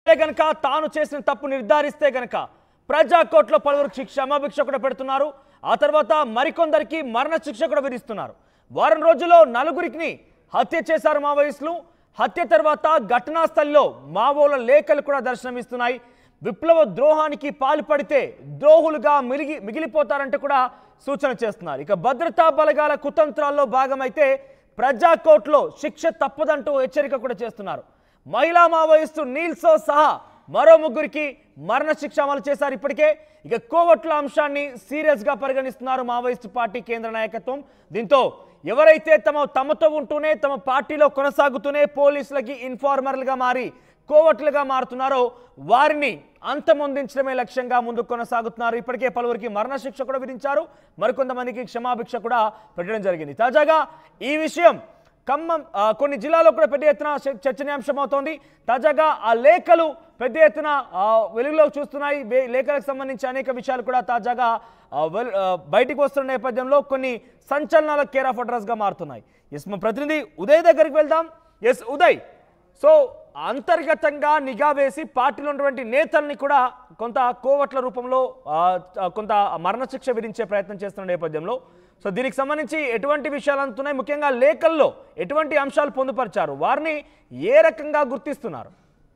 గనక తాను చేసిన తప్పు నిర్ధారిస్తే గనక ప్రజా కోర్టులో పలువురికి క్షమాభిక్ష కూడా పెడుతున్నారు ఆ తర్వాత మరికొందరికి మరణ శిక్ష కూడా విధిస్తున్నారు వారం రోజుల్లో నలుగురికి హత్య చేశారు మావోయిస్టులు హత్య తర్వాత ఘటనా స్థలిలో మావోల లేఖలు కూడా దర్శనమిస్తున్నాయి విప్లవ ద్రోహానికి పాల్పడితే ద్రోహులుగా మిలిగి మిగిలిపోతారంటే కూడా సూచన చేస్తున్నారు ఇక భద్రతా బలగాల కుతంత్రాల్లో భాగమైతే ప్రజా కోర్టులో శిక్ష తప్పదంటూ హెచ్చరిక కూడా చేస్తున్నారు మహిళా మావోయిస్టు నీల్సో సహా మరో ముగ్గురికి మరణ శిక్ష అమలు చేశారు ఇప్పటికే ఇక కోవట్ల అంశాన్ని సీరియస్ గా పరిగణిస్తున్నారు మావోయిస్టు పార్టీ కేంద్ర నాయకత్వం దీంతో ఎవరైతే తమ తమతో ఉంటూనే తమ పార్టీలో కొనసాగుతూనే పోలీసులకి ఇన్ఫార్మర్లుగా మారి కోవట్లుగా మారుతున్నారో వారిని అంతమొందించడమే లక్ష్యంగా ముందుకు కొనసాగుతున్నారు ఇప్పటికే పలువురికి మరణశిక్ష కూడా విధించారు మరికొంతమందికి క్షమాభిక్ష కూడా పెట్టడం జరిగింది తాజాగా ఈ విషయం ఖమ్మం ఆ, కొన్ని జిల్లాల్లో కూడా పెద్ద ఎత్తున చ- చర్చనీయాంశం అవుతోంది తాజాగా ఆ లేఖలు పెద్ద ఎత్తున ఆ, వెలుగులోకి చూస్తున్నాయి వే- లేఖలకు సంబంధించి అనేక విషయాలు కూడా తాజాగా ఆ, వెల్- ఆ, బయటికి వస్తున్న నేపథ్యంలో కొన్ని సంచలనాల కేర్ ఆఫ్ అడ్రస్గా మారుతున్నాయి ఎస్ మా ప్రతినిధి ఉదయ్ దగ్గరికి వెళ్దాం ఎస్ ఉదయ్ సో అంతర్గతంగా నిఘా వేసి పార్టీలో ఉన్నటువంటి నేతల్ని కూడా కొంత కోవట్ల రూపంలో ఆ, ఆ, కొంత మరణశిక్ష విధించే ప్రయత్నం చేస్తున్న నేపథ్యంలో సో దీనికి సంబంధించి ఎటువంటి విషయాలు అందుతున్నాయి ముఖ్యంగా లేఖల్లో ఎటువంటి అంశాలు పొందుపరిచారు వారిని ఏ రకంగా గుర్తిస్తున్నారు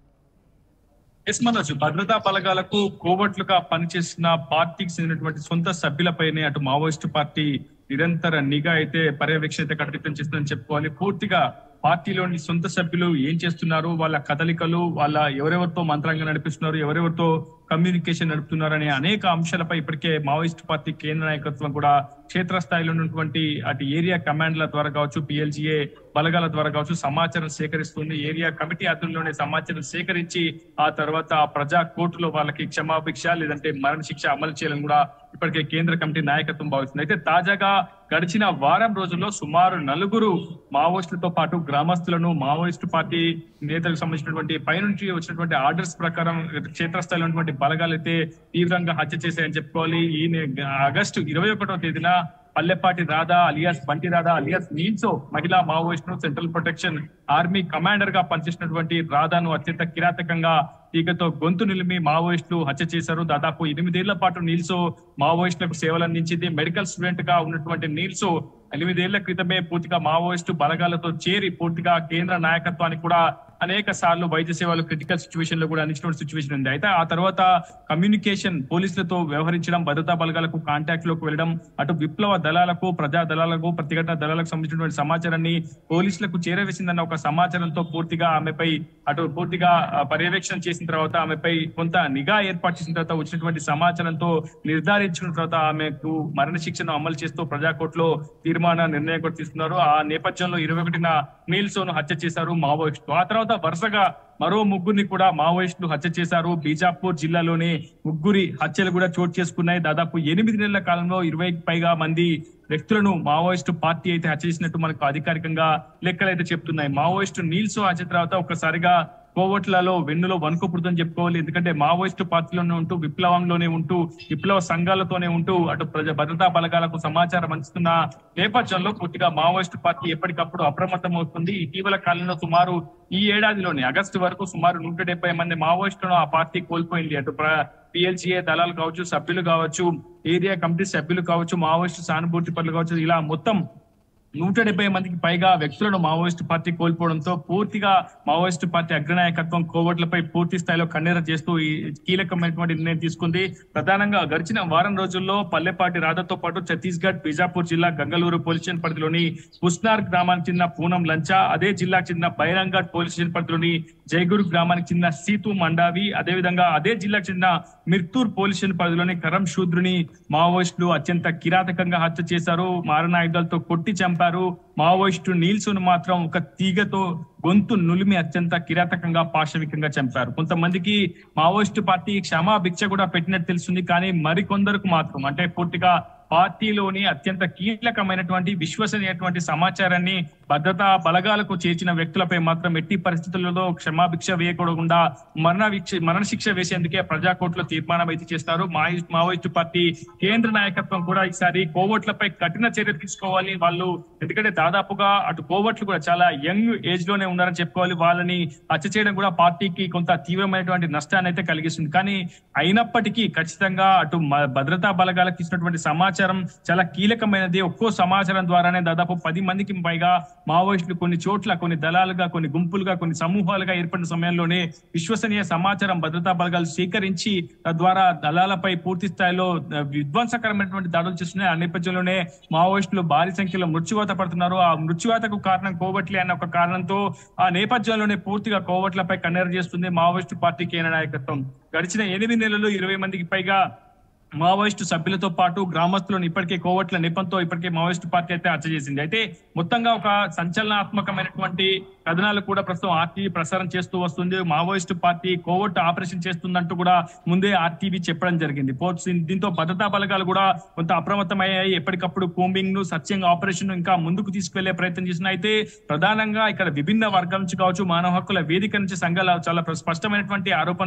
ఎస్ మనోజ్ భద్రతా బలగాలకు కోవట్లుగా పనిచేసిన పార్టీకి చెందినటువంటి సొంత సభ్యులపైనే అటు మావోయిస్టు పార్టీ నిరంతర నిఘా అయితే పర్యవేక్షణ అయితే కట్టుదిట్టం చేస్తుందని చెప్పుకోవాలి పూర్తిగా పార్టీలోని సొంత సభ్యులు ఏం చేస్తున్నారు వాళ్ళ కదలికలు వాళ్ళ ఎవరెవరితో మంత్రంగా నడిపిస్తున్నారు ఎవరెవరితో కమ్యూనికేషన్ నడుపుతున్నారు అనే అనేక అంశాలపై ఇప్పటికే మావోయిస్ట్ పార్టీ కేంద్ర నాయకత్వం కూడా క్షేత్రస్థాయిలో ఉన్నటువంటి అటు ఏరియా కమాండ్ల ద్వారా కావచ్చు పిఎల్జిఏ బలగాల ద్వారా కావచ్చు సమాచారం సేకరిస్తుంది ఏరియా కమిటీ ఆధ్వర్యంలోనే సమాచారం సేకరించి ఆ తర్వాత ఆ ప్రజా కోర్టులో వాళ్ళకి క్షమాభిక్ష లేదంటే మరణ శిక్ష అమలు చేయాలని కూడా ఇప్పటికే కేంద్ర కమిటీ నాయకత్వం భావిస్తుంది అయితే తాజాగా గడిచిన వారం రోజుల్లో సుమారు నలుగురు మావోయిస్టులతో పాటు గ్రామస్తులను మావోయిస్టు పార్టీ నేతలకు సంబంధించినటువంటి పైనుంచి వచ్చినటువంటి ఆర్డర్స్ ప్రకారం క్షేత్రస్థాయిలో ఉన్నటువంటి బలగాలు అయితే తీవ్రంగా హత్య చేశాయని చెప్పుకోవాలి ఈ నే- ఆగస్టు ఇరవై ఒకటో తేదీన పల్లెపాటి రాధా అలియాస్ బంటి రాధా అలియాస్ నీల్సో మహిళా మావోయిస్ట్ ను సెంట్రల్ ప్రొటెక్షన్ ఆర్మీ కమాండర్ గా పనిచేసినటువంటి రాధాను అత్యంత కిరాతకంగా తీగతో గొంతు నిలిమి మావోయిస్టులు హత్య చేశారు దాదాపు ఎనిమిదేళ్ల పాటు నీల్సో మావోయిస్టులకు సేవలు అందించింది మెడికల్ స్టూడెంట్ గా ఉన్నటువంటి నీల్సో ఎనిమిదేళ్ల క్రితమే పూర్తిగా మావోయిస్టు బలగాలతో చేరి పూర్తిగా కేంద్ర నాయకత్వానికి కూడా అనేక సార్లు వైద్య సేవలు క్రిటికల్ సిచ్యువేషన్ లో కూడా అందించిన సిచ్యువేషన్ ఉంది అయితే ఆ తర్వాత కమ్యూనికేషన్ పోలీసులతో వ్యవహరించడం భద్రతా బలగాలకు కాంటాక్ట్ లోకి వెళ్ళడం అటు విప్లవ దళాలకు ప్రజా దళాలకు ప్రతిఘటన దళాలకు సంబంధించినటువంటి సమాచారాన్ని పోలీసులకు చేరవేసిందన్న ఒక సమాచారంతో పూర్తిగా ఆమెపై అటు పూర్తిగా ఆ, పర్యవేక్షణ చేసిన తర్వాత ఆమెపై కొంత నిఘా ఏర్పాటు చేసిన తర్వాత వచ్చినటువంటి సమాచారంతో నిర్ధారించిన తర్వాత ఆమెకు మరణ శిక్షను అమలు చేస్తూ ప్రజా కోర్టులో తీర్మాన నిర్ణయం కూడా తీసుకున్నారు ఆ నేపథ్యంలో ఇరవై ఒకటిన మీల్సోను హత్య చేశారు మావోయిస్టులు ఆ తర్వాత వరుసగా మరో ముగ్గురిని కూడా మావోయిస్టులు హత్య చేశారు బీజాపూర్ జిల్లాలోని ముగ్గురి హత్యలు కూడా చోటు చేసుకున్నాయి దాదాపు ఎనిమిది నెలల కాలంలో ఇరవై పైగా మంది వ్యక్తులను మావోయిస్టు పార్టీ అయితే హత్య చేసినట్టు మనకు అధికారికంగా లెక్కలు అయితే చెప్తున్నాయి మావోయిస్టు నీల్సో హత్య తర్వాత ఒక్కసారిగా కోవట్లలో వెన్నులో వణుకుపుడుతుందని చెప్పుకోవాలి ఎందుకంటే మావోయిస్టు పార్టీలోనే ఉంటూ విప్లవంలోనే ఉంటూ విప్లవ సంఘాలతోనే ఉంటూ అటు ప్రజా భద్రతా బలగాలకు సమాచారం అందిస్తున్న నేపథ్యంలో పూర్తిగా మావోయిస్టు పార్టీ ఎప్పటికప్పుడు అప్రమత్తం అవుతుంది ఇటీవల కాలంలో సుమారు ఈ ఏడాదిలోనే ఆగస్టు వరకు సుమారు నూట డెబ్బై మంది మావోయిస్టులను ఆ పార్టీ కోల్పోయింది అటు పిఎల్సిఏ దళాలు కావచ్చు సభ్యులు కావచ్చు ఏరియా కమిటీ సభ్యులు కావచ్చు మావోయిస్టు సానుభూతి పనులు కావచ్చు ఇలా మొత్తం నూట డెబ్బై మందికి పైగా వ్యక్తులను మావోయిస్టు పార్టీ కోల్పోవడంతో పూర్తిగా మావోయిస్టు పార్టీ అగ్రనాయకత్వం కోవట్లపై పూర్తి స్థాయిలో కన్నెర చేస్తూ ఈ కీలకమైనటువంటి నిర్ణయం తీసుకుంది ప్రధానంగా గడిచిన వారం రోజుల్లో పల్లెపాటి రాధతో పాటు ఛత్తీస్గఢ్ బీజాపూర్ జిల్లా గంగలూరు పోలీస్ స్టేషన్ పరిధిలోని పుస్నార్ గ్రామానికి చెందిన పూనం లంచా అదే జిల్లాకు చెందిన బైరంఘాట్ పోలీస్ స్టేషన్ పరిధిలోని జైగురు గ్రామానికి చెందిన సీతు మండావి అదేవిధంగా అదే జిల్లాకు చెందిన మిర్తూర్ పోలీస్ స్టేషన్ పరిధిలోని కరం శూద్రుని మావోయిస్టులు అత్యంత కిరాతకంగా హత్య చేశారు మారణాయుధాలతో కొట్టి చంపారు మావోయిస్టు నీల్సును మాత్రం ఒక తీగతో గొంతు నులిమి అత్యంత కిరాతకంగా పాశవికంగా చంపారు కొంతమందికి మావోయిస్టు పార్టీ క్షమాభిక్ష కూడా పెట్టినట్టు తెలుస్తుంది కానీ మరికొందరికి మాత్రం అంటే పూర్తిగా పార్టీలోని అత్యంత కీలకమైనటువంటి విశ్వసనీయటువంటి సమాచారాన్ని భద్రతా బలగాలకు చేర్చిన వ్యక్తులపై మాత్రం ఎట్టి పరిస్థితులలో క్షమాభిక్ష వేయకూడకుండా మరణ విక్ష మరణ శిక్ష వేసేందుకే ప్రజా కోర్టులో తీర్మానం అయితే చేస్తారు మావోయిస్ట్ మావోయిస్టు పార్టీ కేంద్ర నాయకత్వం కూడా ఈసారి కోవట్లపై కఠిన చర్య తీసుకోవాలి వాళ్ళు ఎందుకంటే దాదాపుగా అటు కోవట్లు కూడా చాలా యంగ్ ఏజ్ లోనే ఉన్నారని చెప్పుకోవాలి వాళ్ళని హత్య చేయడం కూడా పార్టీకి కొంత తీవ్రమైనటువంటి నష్టాన్ని అయితే కలిగిస్తుంది కానీ అయినప్పటికీ ఖచ్చితంగా అటు మ- భద్రతా బలగాలకు ఇచ్చినటువంటి సమాచారం చాలా కీలకమైనది ఒక్కో సమాచారం ద్వారానే దాదాపు పది మందికి పైగా మావోయిస్టులు కొన్ని చోట్ల కొన్ని దళాలుగా కొన్ని గుంపులుగా కొన్ని సమూహాలుగా ఏర్పడిన సమయంలోనే విశ్వసనీయ సమాచారం భద్రతా బలగాలు స్వీకరించి తద్వారా దళాలపై పూర్తి స్థాయిలో ఆ, విధ్వంసకరమైనటువంటి దాడులు చేస్తున్నాయి ఆ నేపథ్యంలోనే మావోయిస్టులు భారీ సంఖ్యలో మృత్యువాత పడుతున్నారు ఆ మృత్యువాతకు కారణం కోవట్లే అన్న ఒక కారణంతో ఆ నేపథ్యంలోనే పూర్తిగా కోవట్లపై కన్నెర చేస్తుంది మావోయిస్టు పార్టీ కేంద్ర నాయకత్వం గడిచిన ఎనిమిది నెలలు ఇరవై మందికి పైగా మావోయిస్టు సభ్యులతో పాటు గ్రామస్తులను ఇప్పటికే కోవట్ల నెపంతో ఇప్పటికే మావోయిస్టు పార్టీ అయితే హత్య చేసింది అయితే మొత్తంగా ఒక సంచలనాత్మకమైనటువంటి కథనాలు కూడా ప్రస్తుతం ఆర్టీవీ ప్రసారం చేస్తూ వస్తుంది మావోయిస్టు పార్టీ కోవట్ ఆపరేషన్ చేస్తుందంటూ కూడా ముందే ఆర్టీవీ చెప్పడం జరిగింది పోర్ట్స్ దీంతో భద్రతా బలగాలు కూడా కొంత అప్రమత్తమయ్యాయి ఎప్పటికప్పుడు కూంబింగ్ ను సర్చింగ్ ఆపరేషన్ ఇంకా ముందుకు తీసుకెళ్లే ప్రయత్నం చేసిన అయితే ప్రధానంగా ఇక్కడ విభిన్న వర్గాల నుంచి కావచ్చు మానవ హక్కుల వేదిక నుంచి సంఘాలు చాలా స్పష్టమైనటువంటి ఆరోపణలు